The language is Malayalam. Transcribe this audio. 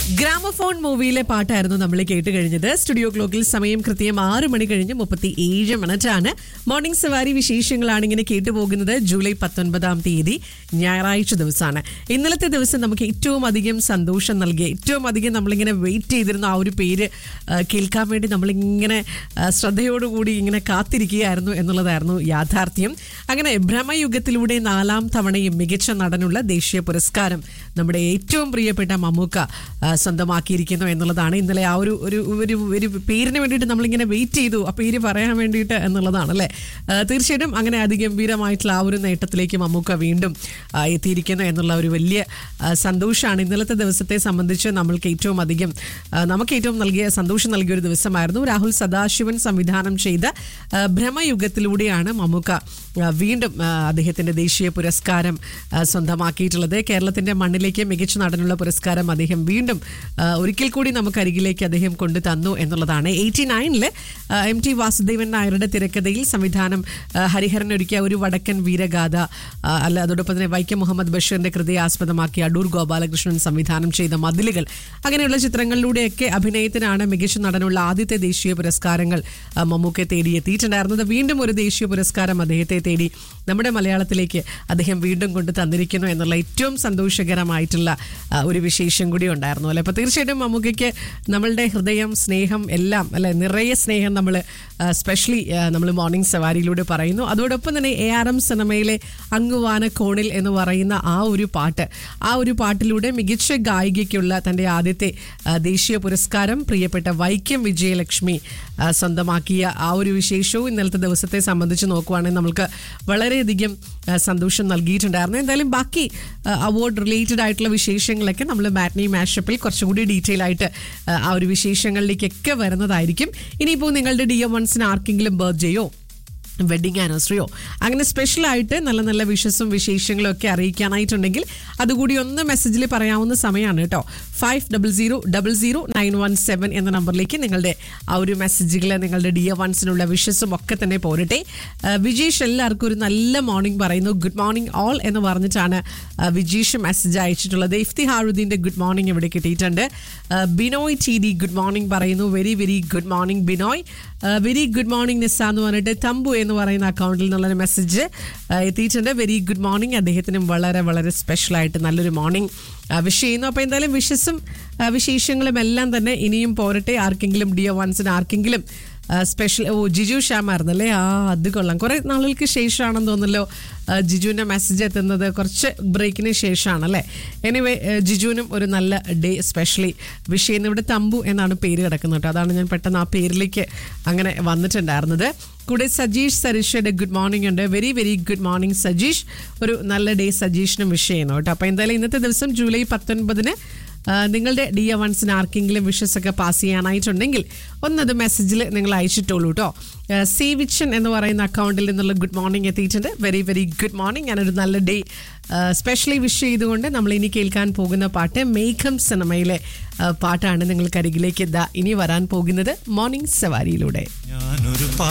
ഗ്രാമഫോൺ മൂവിയിലെ പാട്ടായിരുന്നു നമ്മൾ കേട്ട് കഴിഞ്ഞത് സ്റ്റുഡിയോ ക്ലോക്കിൽ സമയം കൃത്യം ആറ് മണി കഴിഞ്ഞ് മുപ്പത്തി ഏഴ് മിനിറ്റാണ് മോർണിംഗ് സവാരി വിശേഷങ്ങളാണ് ഇങ്ങനെ കേട്ടു പോകുന്നത് ജൂലൈ പത്തൊൻപതാം തീയതി ഞായറാഴ്ച ദിവസമാണ് ഇന്നലത്തെ ദിവസം നമുക്ക് ഏറ്റവും അധികം സന്തോഷം നൽകിയ ഏറ്റവും അധികം നമ്മളിങ്ങനെ വെയിറ്റ് ചെയ്തിരുന്ന ആ ഒരു പേര് ആ, കേൾക്കാൻ വേണ്ടി നമ്മളിങ്ങനെ ആ, ശ്രദ്ധയോടുകൂടി ഇങ്ങനെ കാത്തിരിക്കുകയായിരുന്നു എന്നുള്ളതായിരുന്നു യാഥാർത്ഥ്യം അങ്ങനെ ഭ്രമയുഗത്തിലൂടെ നാലാം തവണയും മികച്ച നടനുള്ള ദേശീയ പുരസ്കാരം നമ്മുടെ ഏറ്റവും പ്രിയപ്പെട്ട മമ്മൂക്ക ആ, സ്വന്തമാക്കിയിരിക്കുന്നു എന്നുള്ളതാണ് ഇന്നലെ ആ ഒരു ഒരു ഒരു ഒരു പേരിന് വേണ്ടിയിട്ട് നമ്മളിങ്ങനെ വെയിറ്റ് ചെയ്തു ആ പേര് പറയാൻ വേണ്ടിയിട്ട് എന്നുള്ളതാണ് അല്ലേ ആ, തീർച്ചയായിട്ടും അങ്ങനെ അതിഗംഭീരമായിട്ടുള്ള ആ ഒരു നേട്ടത്തിലേക്ക് മമ്മൂക്ക വീണ്ടും ആ, എത്തിയിരിക്കുന്നു എന്നുള്ള ഒരു വലിയ ആ, സന്തോഷമാണ് ഇന്നലത്തെ ദിവസത്തെ സംബന്ധിച്ച് നമ്മൾക്ക് ഏറ്റവും അധികം ആ, നമുക്ക് ഏറ്റവും നൽകിയ സന്തോഷം നൽകിയ ഒരു ദിവസമായിരുന്നു രാഹുൽ സദാശിവൻ സംവിധാനം ചെയ്ത ആ, ഭ്രമയുഗത്തിലൂടെയാണ് മമ്മൂക്ക ആ, വീണ്ടും ആ, അദ്ദേഹത്തിന്റെ ദേശീയ പുരസ്കാരം ആ, സ്വന്തമാക്കിയിട്ടുള്ളത് കേരളത്തിന്റെ മണ്ണിലേക്ക് മികച്ച നടനുള്ള പുരസ്കാരം അദ്ദേഹം വീണ്ടും ആ, ഒരിക്കൽ കൂടി നമുക്ക് അരികിലേക്ക് അദ്ദേഹം കൊണ്ടു തന്നു എന്നുള്ളതാണ് എയ്റ്റി നയനില് എം ടി വാസുദേവൻ നായരുടെ തിരക്കഥയിൽ സംവിധാനം ആ, ഹരിഹരൻ ഒരുക്കിയ ഒരു വടക്കൻ വീരഗാഥ ആ, അല്ല അതോടൊപ്പം തന്നെ വൈക്കം മുഹമ്മദ് ബഷീറിന്റെ കൃതിയെ ആസ്പദമാക്കി അടൂർ ഗോപാലകൃഷ്ണൻ സംവിധാനം ചെയ്ത മതിലുകൾ അങ്ങനെയുള്ള ചിത്രങ്ങളിലൂടെയൊക്കെ അഭിനയത്തിനാണ് മികച്ച നടനുള്ള ആദ്യത്തെ ദേശീയ പുരസ്കാരങ്ങൾ ആ, മമ്മൂക്കെ തേടിയെത്തിയിട്ടുണ്ടായിരുന്നത് വീണ്ടും ഒരു ദേശീയ പുരസ്കാരം അദ്ദേഹത്തെ തേടി നമ്മുടെ മലയാളത്തിലേക്ക് അദ്ദേഹം വീണ്ടും കൊണ്ട് തന്നിരിക്കുന്നു എന്നുള്ള ഏറ്റവും സന്തോഷകരമായിട്ടുള്ള ആ, ഒരു വിശേഷം കൂടി ഉണ്ടായിരുന്നു അല്ലെ അപ്പൊ തീർച്ചയായിട്ടും മമ്മൂക്കയ്ക്ക് നമ്മളുടെ ഹൃദയം സ്നേഹം എല്ലാം അല്ലെ നിറയെ സ്നേഹം നമ്മൾ സ്പെഷ്യലി നമ്മൾ മോർണിംഗ് സവാരിയിലൂടെ പറയുന്നു അതോടൊപ്പം തന്നെ എ ആർ എം സിനിമയിലെ അങ്ങുവാന കോണിൽ എന്ന് പറയുന്ന ആ ഒരു പാട്ട് ആ ഒരു പാട്ടിലൂടെ മികച്ച ഗായികയ്ക്കുള്ള തന്റെ ആദ്യത്തെ ആ, ദേശീയ പുരസ്കാരം പ്രിയപ്പെട്ട വൈക്കം വിജയലക്ഷ്മി ആ, സ്വന്തമാക്കിയ ആ ഒരു വിശേഷവും ഇന്നലത്തെ ദിവസത്തെ സംബന്ധിച്ച് നോക്കുവാണെങ്കിൽ നമ്മൾക്ക് വളരെയധികം ആ, സന്തോഷം നൽകിയിട്ടുണ്ടായിരുന്നു എന്തായാലും ബാക്കി അവാർഡ് റിലേറ്റഡ് ആയിട്ടുള്ള വിശേഷങ്ങളൊക്കെ നമ്മൾ മാറ്റ്നി മാഷപ്പിൽ കുറച്ചുകൂടി ഡീറ്റെയിൽ ആയിട്ട് ആ, ആ ഒരു വിശേഷങ്ങളിലേക്കൊക്കെ വരുന്നതായിരിക്കും ഇനിയിപ്പോൾ നിങ്ങളുടെ ഡി എം വൺസിന് ആർക്കെങ്കിലും ബർത്ത്ഡേയോ വെഡിങ് ആനിവേഴ്സറിയോ അങ്ങനെ സ്പെഷ്യൽ ആയിട്ട് നല്ല നല്ല വിഷസും വിശേഷങ്ങളും ഒക്കെ അറിയിക്കാനായിട്ടുണ്ടെങ്കിൽ അതുകൂടി ഒന്ന് മെസ്സേജിൽ പറയാവുന്ന സമയമാണ് കേട്ടോ five double zero double zero nine one seven എന്ന നമ്പറിലേക്ക് നിങ്ങളുടെ ആ ഒരു മെസ്സേജുകൾ നിങ്ങളുടെ ഡിയർ വൺസിനുള്ള വിഷസും ഒക്കെ തന്നെ പോരട്ടെ ആ, വിജീഷ് എല്ലാവർക്കും ഒരു നല്ല മോർണിംഗ് പറയുന്നു ഗുഡ് മോർണിംഗ് ഓൾ എന്ന് പറഞ്ഞിട്ടാണ് ആ, വിജീഷ് മെസ്സേജ് അയച്ചിട്ടുള്ളത് ഇഫ്തിഹാറുദ്ദീൻ്റെ ഗുഡ് മോർണിംഗ് ഇവിടെ കിട്ടിയിട്ടുണ്ട് ആ, Binoy T D good morning പറയുന്നു very very good morning Binoy very good morning Nissa എന്ന് പറഞ്ഞിട്ട് തമ്പു എന്ന് പറയുന്ന അക്കൗണ്ടിൽ നിന്നുള്ള മെസ്സേജ് എത്തിയിട്ടുണ്ട് വെരി ഗുഡ് മോർണിംഗ് അദ്ദേഹത്തിനും വളരെ വളരെ സ്പെഷ്യൽ ആയിട്ട് നല്ലൊരു മോർണിംഗ് വിഷ് ചെയ്യുന്നു അപ്പോൾ എന്തായാലും വിഷസും ആ, വിശേഷങ്ങളും എല്ലാം തന്നെ ഇനിയും പോരട്ടെ ആർക്കെങ്കിലും ഡിയോ വൺസിന് ആർക്കെങ്കിലും സ്പെഷ്യൽ ഓ ജിജു ശ്യാമായിരുന്നല്ലേ ആ അത് കൊള്ളാം കുറെ നാളുകൾക്ക് ശേഷമാണെന്ന് തോന്നുന്നല്ലോ ആ, ജിജുവിന്റെ മെസ്സേജ് എത്തുന്നത് കുറച്ച് ബ്രേക്കിന് ശേഷമാണ് അല്ലേ എനിവേ ജിജുവിനും ഒരു നല്ല ഡേ സ്പെഷ്യലി വിഷ് ചെയ്യുന്ന ഇവിടെ തമ്പു എന്നാണ് പേര് കിടക്കുന്നത് കേട്ടോ അതാണ് ഞാൻ പെട്ടെന്ന് ആ പേരിലേക്ക് അങ്ങനെ വന്നിട്ടുണ്ടായിരുന്നത് കൂടെ സജീഷ് സരീഷയുടെ ഗുഡ് മോർണിംഗ് ഉണ്ട് very very good morning Sajeesh ഒരു നല്ല ഡേ സജീഷിനും വിഷ് ചെയ്യുന്നു കേട്ടോ അപ്പോൾ എന്തായാലും ഇന്നത്തെ ദിവസം ജൂലൈ പത്തൊൻപതിന് ആ, നിങ്ങളുടെ ഡി എ വൺസിന് ആർക്കെങ്കിലും വിഷസ് ഒക്കെ പാസ് ചെയ്യാനായിട്ടുണ്ടെങ്കിൽ ഒന്നത് മെസ്സേജിൽ നിങ്ങൾ അയച്ചിട്ടുള്ളൂ കേട്ടോ സേവിച്ചൻ എന്ന് പറയുന്ന അക്കൗണ്ടിൽ നിന്നുള്ള ഗുഡ് മോർണിംഗ് എത്തിയിട്ടുണ്ട് വെരി വെരി ഗുഡ് മോർണിംഗ് ഞാനൊരു നല്ല ഡേ സ്പെഷ്യലി വിഷ് ചെയ്തുകൊണ്ട് നമ്മൾ ഇനി കേൾക്കാൻ പോകുന്ന പാട്ട് മേഘം സിനിമയിലെ ആ, പാട്ടാണ് നിങ്ങൾക്ക് അരികിലേക്ക് ഇതാ ഇനി വരാൻ പോകുന്നത് മോർണിംഗ് സവാരിയിലൂടെ ഞാനൊരു